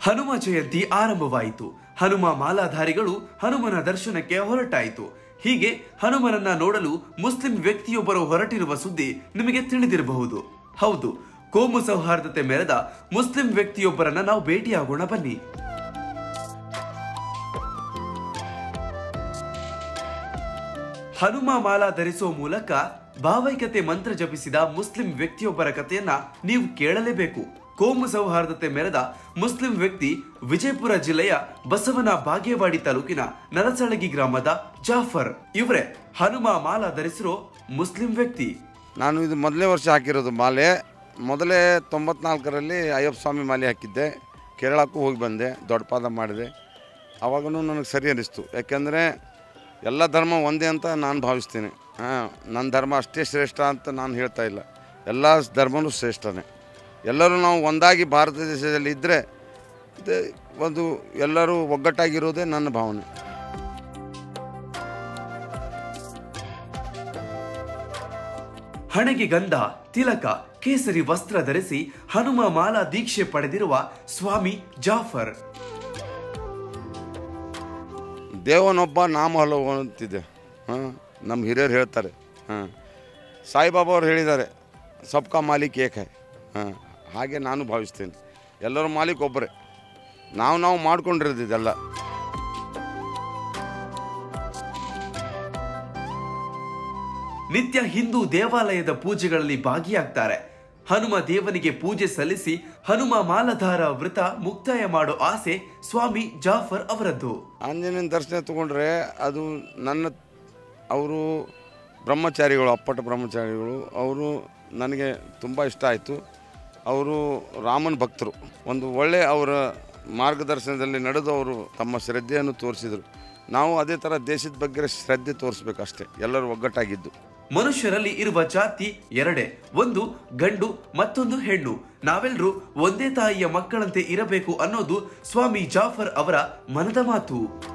ಹನುಮ ಜಯಂತಿ ಆರಂಭವಾಯಿತು ಹನುಮ ಮಾಲಾಧಾರಿಗಳು ಹನುಮನ ದರ್ಶನಕ್ಕೆ ಹೊರಟಾಯಿತು ಹೀಗೆ ಹನುಮನನ್ನ ನೋಡಲು ಮುಸ್ಲಿಂ ವ್ಯಕ್ತಿಯೊಬ್ಬರು ಹೊರಟಿರುವ ಸುದ್ದಿ ನಿಮಗೆ ತಿಳಿದಿರಬಹುದು ಹೌದು ಕೋಮು ಸೌಹಾರ್ದತೆ ಮೆರೆದ ಮುಸ್ಲಿಂ ವ್ಯಕ್ತಿಯೊಬ್ಬರನ್ನ ನಾವು ಭೇಟಿಯಾಗೋಣ ಬನ್ನಿ ಹನುಮ ಮಾಲಾ ಧರಿಸುವ ಮೂಲಕ ಭಾವೈಕ್ಯತೆ ಮಂತ್ರ ಜಪಿಸಿದ ಮುಸ್ಲಿಂ ವ್ಯಕ್ತಿಯೊಬ್ಬರ ಕಥೆಯನ್ನ ನೀವು ಕೇಳಲೇಬೇಕು ಕೋಮು ಸೌಹಾರ್ದತೆ ಮೆರೆದ ಮುಸ್ಲಿಂ ವ್ಯಕ್ತಿ ವಿಜಯಪುರ ಜಿಲ್ಲೆಯ ಬಸವನ ಬಾಗೇವಾಡಿ ತಾಲೂಕಿನ ನರಸಳಗಿ ಗ್ರಾಮದ ಜಾಫರ್ ಇವರೇ ಹನುಮ ಮಾಲಾ ಧರಿಸಿರೋ ಮುಸ್ಲಿಂ ವ್ಯಕ್ತಿ ನಾನು ಇದು ಮೊದಲನೇ ವರ್ಷ ಹಾಕಿರೋದು ಮಾಲೆ ಮೊದಲೇ ತೊಂಬತ್ನಾಲ್ಕರಲ್ಲಿ ಅಯ್ಯಪ್ಪ ಸ್ವಾಮಿ ಮಾಲೆ ಹಾಕಿದ್ದೆ ಕೇರಳಕ್ಕೂ ಹೋಗಿ ಬಂದೆ ದೊಡ್ಡ ಪಾದ ಮಾಡಿದೆ ಅವಾಗೂ ನನಗೆ ಸರಿ ಅನ್ನಿಸ್ತು ಯಾಕೆಂದರೆ ಎಲ್ಲ ಧರ್ಮ ಒಂದೇ ಅಂತ ನಾನು ಭಾವಿಸ್ತೀನಿ ಹಾಂ ನನ್ನ ಧರ್ಮ ಅಷ್ಟೇ ಶ್ರೇಷ್ಠ ಅಂತ ನಾನು ಹೇಳ್ತಾ ಇಲ್ಲ ಎಲ್ಲ ಧರ್ಮನೂ ಶ್ರೇಷ್ಠನೇ ಎಲ್ಲರೂ ನಾವು ಒಂದಾಗಿ ಭಾರತ ದೇಶದಲ್ಲಿ ಇದ್ದರೆ ಒಂದು ಎಲ್ಲರೂ ಒಗ್ಗಟ್ಟಾಗಿರೋದೇ ನನ್ನ ಭಾವನೆ ಹಣೆಗೆ ಗಂಧ ತಿಲಕ ಕೇಸರಿ ವಸ್ತ್ರ ಧರಿಸಿ ಹನುಮ ಮಾಲಾ ದೀಕ್ಷೆ ಪಡೆದಿರುವ ಸ್ವಾಮಿ ಜಾಫರ್ ದೇವನೊಬ್ಬ ನಾಮ ಹಲವು ಅಂತಿದೆ ಹಾಂ ನಮ್ಮ ಹಿರಿಯರು ಹೇಳ್ತಾರೆ ಹಾಂ ಸಾಯಿಬಾಬಾ ಅವ್ರು ಹೇಳಿದ್ದಾರೆ ಸಬ್ಕಾ ಮಾಲೀಕ್ ಏಕ ಹೈ ಹಾಂ ಹಾಗೆ ನಾನು ಭಾವಿಸ್ತೇನೆ ಎಲ್ಲರ ಮಾಲೀಕ್ ಒಬ್ಬರೇ ನಾವು ನಾವು ಮಾಡ್ಕೊಂಡಿರೋದು ಇದೆಲ್ಲ ನಿತ್ಯ ಹಿಂದೂ ದೇವಾಲಯದ ಪೂಜೆಗಳಲ್ಲಿ ಭಾಗಿಯಾಗ್ತಾರೆ ಹನುಮ ದೇವನಿಗೆ ಪೂಜೆ ಸಲ್ಲಿಸಿ ಹನುಮ ಮಾಲಧಾರ ವೃತ ಮುಕ್ತಾಯ ಮಾಡೋ ಆಸೆ ಸ್ವಾಮಿ ಜಾಫರ್ ಅವರದ್ದು ಆಂಜನೇಯನ ದರ್ಶನ ತಗೊಂಡ್ರೆ ಅದು ನನ್ನ ಅವರು ಬ್ರಹ್ಮಚಾರಿಗಳು ಅಪ್ಪಟ ಬ್ರಹ್ಮಚಾರಿಗಳು ಅವರು ನನಗೆ ತುಂಬ ಇಷ್ಟ ಆಯಿತು ಅವರು ರಾಮನ ಭಕ್ತರು ಒಂದು ಒಳ್ಳೆ ಅವರ ಮಾರ್ಗದರ್ಶನದಲ್ಲಿ ನಡೆದು ಅವರು ತಮ್ಮ ಶ್ರದ್ಧೆಯನ್ನು ತೋರಿಸಿದರು ನಾವು ಅದೇ ಥರ ದೇಶದ ಬಗ್ಗೆ ಶ್ರದ್ಧೆ ತೋರಿಸ್ಬೇಕು ಅಷ್ಟೇ ಎಲ್ಲರೂ ಒಗ್ಗಟ್ಟಾಗಿದ್ದು ಮನುಷ್ಯರಲ್ಲಿ ಇರುವ ಜಾತಿ ಎರಡೇ ಒಂದು ಗಂಡು ಮತ್ತೊಂದು ಹೆಣ್ಣು ನಾವೆಲ್ಲರೂ ಒಂದೇ ತಾಯಿಯ ಮಕ್ಕಳಂತೆ ಇರಬೇಕು ಅನ್ನೋದು ಸ್ವಾಮಿ ಜಾಫರ್ ಅವರ ಮನದ ಮಾತು